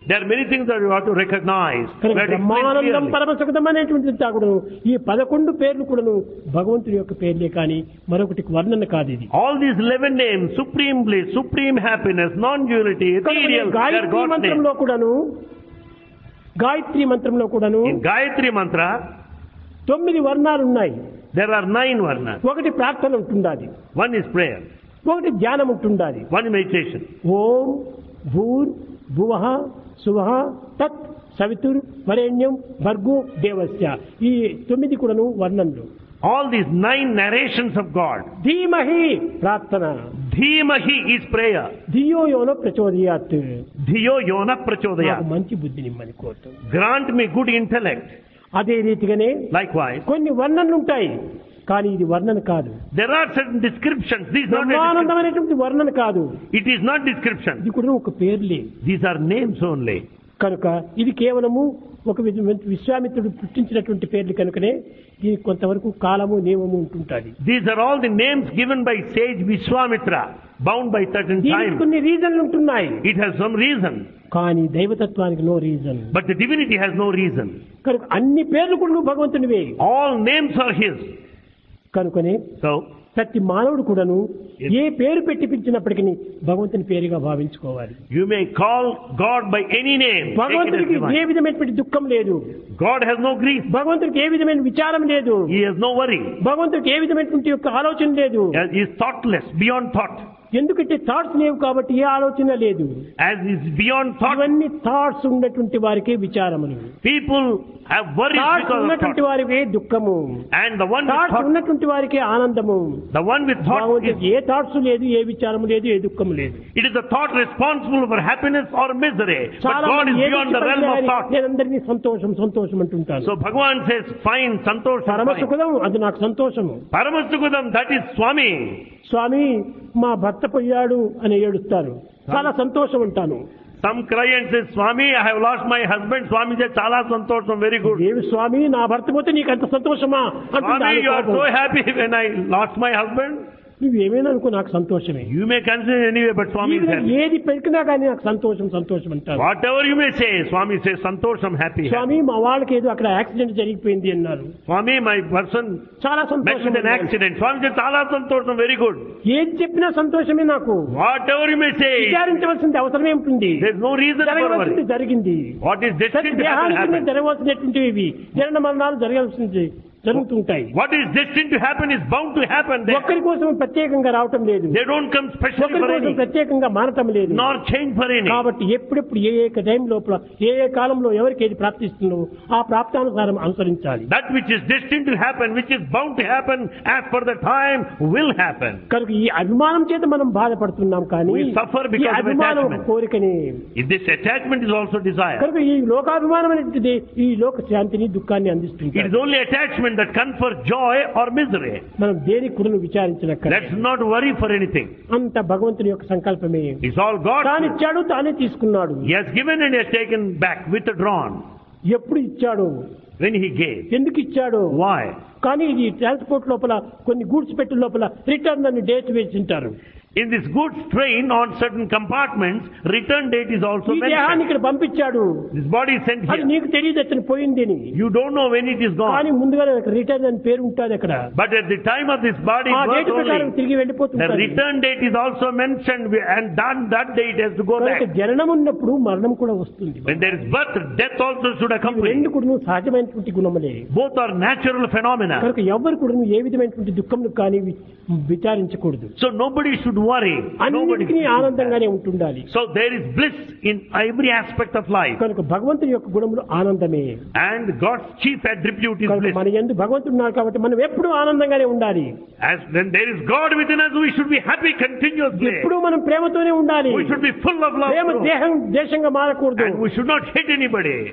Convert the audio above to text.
There are many things that you have to recognize. కనుక We have to explain Brahmanandam clearly. పరమసుఖదం అనేటువంటిది కూడాను ఈ పదకొండు పేర్లు కూడాను భగవంతుని యొక్క పేర్లే కానీ మరొకటి వర్ణన కాదు ఇది All these 11 names, supreme bliss, supreme happiness, non-duality, కనుక ఈ ethereal, they are Gayatri God's names. మంత్రంలో కూడాను గాయత్రి మంత్రంలో కూడాను In Gayatri Mantra, తొమ్మిది వర్ణాలు ఉన్నాయి there are nine varnas. ఒకటి ప్రార్థన ఉంటుండాలి One is prayer, ఒకటి ధ్యానం ఉంటుండాలి one is meditation. ఓం భూర్ భువ శువ తత్ సవితుర్ వరేణ్యం భర్గో దేవస్య ఈ తొమ్మిది కూడాను వర్ణనలు All these nine narrations of God. ధీమహి ప్రార్థన Dhimahi is prayer. ధియో యోనో ప్రచోదయాత్ Dhiyo yona నాకు prachodaya. మంచి బుద్ధిని ఇమ్మని కోరుతాం Grant me good intellect. అదే రీతిగానే Likewise, కొన్ని వర్ణనలు ఉంటాయి కానీ ఇది వర్ణన కాదు there are certain descriptions. This is not a description. బ్రహ్మానందమైనటువంటి వర్ణన కాదు It is not description. ఇది కూడా ఒక పేర్లే These are names only. కనుక ఇది కేవలము ఒక విధ- విశ్వామిత్రుడు పుట్టించినటువంటి పేర్లు కనుకనే ఇది కొంతవరకు కాలము నియమము ఉంటుంటుంది These are all the names given by sage Vishwamitra, bound by certain దీనికి time. కొన్ని రీజన్లు ఉంటున్నాయి It has some reason, కానీ దైవతత్వానికి no reason but the divinity has no reason. కనుక అన్ని పేర్లు కూడా నువ్వు భగవంతునివే All names are His. కనుకనే So, ప్రతి మానవుడు కూడాను ఏ పేరు పెట్టి పిలిచినప్పటికీ భగవంతుని పేరుగా భావించుకోవాలి you may call God by any name. Take it as భగవంతుడికి ఏ divine. విధమైనటువంటి దుఃఖం లేదు God has no grief. భగవంతుడికి ఏ విధమైన విచారం లేదు He has no worry. భగవంతుడికి ఏ విధమైనటువంటి యొక్క ఆలోచన లేదు He is thoughtless, beyond thought. ఎందుకంటే థాట్స్ లేవు కాబట్టి ఏ ఆలోచన లేదు As is beyond thought, ఇవన్నీ థాట్స్ ఉన్నటువంటి వారికే విచారములు people have worries thoughts because of ఉన్నటువంటి thought. వారికే దుఃఖము And the one with thoughts thought, ఉన్నటువంటి వారికే ఆనందము the one with thought is, భగవంతుడికి ఏ థాట్స్ లేదు ఏ విచారము లేదు ఏ దుఃఖము లేదు it is the thought responsible for happiness or misery. But చాలా God మంది is ఏదో beyond the realm of చెప్పాలి, thought. నేను అందరినీ సంతోషం సంతోషం అంటుంటాను So Bhagavan says, fine, santosh, పరమ fine. సుఖదం అది నాకు సంతోషము Paramasukudam, that is Swami. స్వామి మా భర్త పోయాడు అని ఏడుస్తారు చాలా సంతోషం అంటాను Some cry and says, Swami, I have lost my husband. Swami says, Chala santosham, very good. ఏమి స్వామి నా భర్త పోతే నీకు అంత సంతోషమా అంటుంది Swami, ఆమె you are కోపం. so happy when I lost my husband. నువ్వు ఏమైనా అనుకో నాకు సంతోషమే You may consider anyway, but ఈ Swami is విధంగా happy. ఏది పెరిగినా కానీ నాకు సంతోషం సంతోషం అంటారు Whatever you may say, Swami says, Santosham, happy. happy. స్వామి మా వాళ్ళకి ఏదో అక్కడ యాక్సిడెంట్ జరిగిపోయింది అన్నారు Swami, my person చాలా met సంతోషం with an అన్నారు. accident. Swami says, Chala santosham, very good. ఏది చెప్పినా సంతోషమే నాకు Whatever you may say, విచారించవలసింది అవసరమే ఉంటుంది there's no reason for జరగవలసింది worry. జరిగింది What is ప్రతి destined to happen, దేహానికి happen. జరగవలసినటువంటివి ఇవి జరణ మరణాలు జరగాల్సింది జరుగుతుంటాయి What is destined to happen is bound to happen. They, ఒక్కరి కోసం ప్రత్యేకంగా రావటం లేదు they don't come specially ఒకరి for కోసం any, ప్రత్యేకంగా మారటం లేదు nor change for any. కాబట్టి ఎప్పుడెప్పుడు ఏ ఏ టైం లోపల ఏ ఏ కాలంలో ఎవరికి ఏది ప్రాప్తిస్తుందో ఆ ప్రాప్తానుసారం అనుసరించాలి That which is destined to happen, which is bound to happen as per the time, will happen. కనుక ఈ అభిమానం చేత మనం బాధపడుతున్నాం కానీ We suffer ఈ because of అభిమానం ఒక attachment. కోరికని If this attachment is also desire, కనుక ఈ లోకాభిమానం అనేటువంటిది ఈ లోక శాంతిని దుఃఖాన్ని it అందిస్తుంది is only attachment that confers joy or misery. మనం దేనికి కూడా విచారించిన Let's not worry for anything. అంత భగవంతుని యొక్క సంకల్పమే It's all God. తానిచ్చాడు తానే తీసుకున్నాడు He has given and he has taken back, withdrawn. ఎప్పుడు ఇచ్చాడు When he gave. ఎందుకు ఇచ్చాడు Why? కానీ ఇది ట్రాన్స్పోర్ట్ లోపల కొన్ని గూడ్స్ పెట్టె లోపల రిటర్న్ అని డేట్ వేసింటారు In this goods train on certain compartments, return date is also ఈ దేహాన్ని mentioned. ఇక్కడ పంపించాడు This body is sent అది here. నీకు తెలియదు అతను పోయింది అని You don't know when it is కానీ gone. ముందుగా రిటర్న్ అని పేరు ఉంటుంది అక్కడ But at the time of this body ఆ డేట్ birth ప్రకారం only, తిరిగి the వెళ్ళిపోతుంది return date is also mentioned and that, that date has to go కనుక back. జననం ఉన్నప్పుడు మరణం కూడా వస్తుంది When there is birth, death also should ఇవి accompany. రెండు కూడా సహజమైనటువంటి గుణములే Both are natural phenomena. కనుక ఎవరు కూడా ఏ విధమైనటువంటి దుఃఖం కానీ వి- విచారించకూడదు So nobody should worry. Nobody అన్నిటికీ should feel bad. ఆనందంగానే ఉంటుండాలి So there is bliss in every aspect of life. కనుక భగవంతుని యొక్క గుణములు ఆనందమే And God's chief attribute is కనుక bliss. మన ఎందు భగవంతుడు ఉన్నారు కాబట్టి మనం ఎప్పుడూ ఆనందంగానే ఉండాలి As when there is God within us, we should be happy continuously. ఎప్పుడూ మనం ప్రేమతోనే ఉండాలి We should be full of love. Prema through. దేహం దేశంగా మారకూడదు And we should not hate anybody.